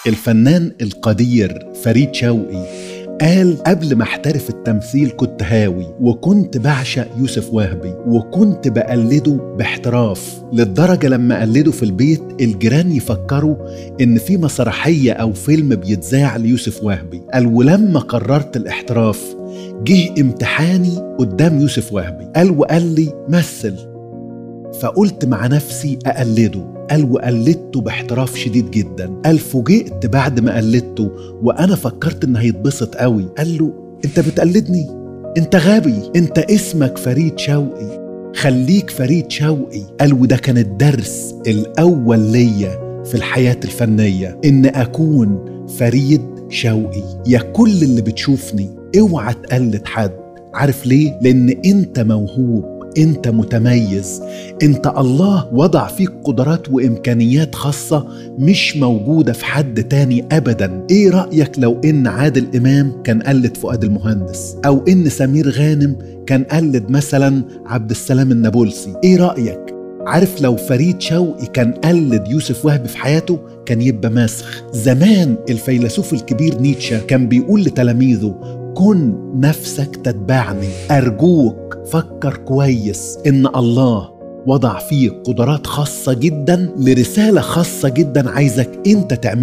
الفنان القدير فريد شوقي قال قبل ما احترف التمثيل كنت هاوي وكنت بعشق يوسف وهبي وكنت بقلده باحتراف للدرجة لما قلده في البيت الجيران يفكروا ان في مسرحية او فيلم بيتذاع ليوسف وهبي قال ولما قررت الاحتراف جه امتحاني قدام يوسف وهبي قال وقال لي مثل فقلت مع نفسي أقلده قال وقلدته باحتراف شديد جدا قال فوجئت بعد ما قلدته وأنا فكرت إن هيتبسط قوي قال له أنت بتقلدني أنت غبي أنت اسمك فريد شوقي خليك فريد شوقي قال وده كان الدرس الأول ليا في الحياة الفنية إن أكون فريد شوقي يا كل اللي بتشوفني اوعى تقلد حد عارف ليه؟ لأن أنت موهوب انت متميز انت الله وضع فيك قدرات وامكانيات خاصه مش موجوده في حد تاني ابدا ايه رايك لو ان عادل امام كان قلد فؤاد المهندس او ان سمير غانم كان قلد مثلا عبد السلام النابلسي ايه رايك عارف لو فريد شوقي كان قلد يوسف وهبي في حياته كان يبقى مسخ زمان الفيلسوف الكبير نيتشه كان بيقول لتلاميذه كن نفسك تتبعني أرجوك فكر كويس إن الله وضع فيك قدرات خاصة جدا لرسالة خاصة جدا عايزك أنت تعملها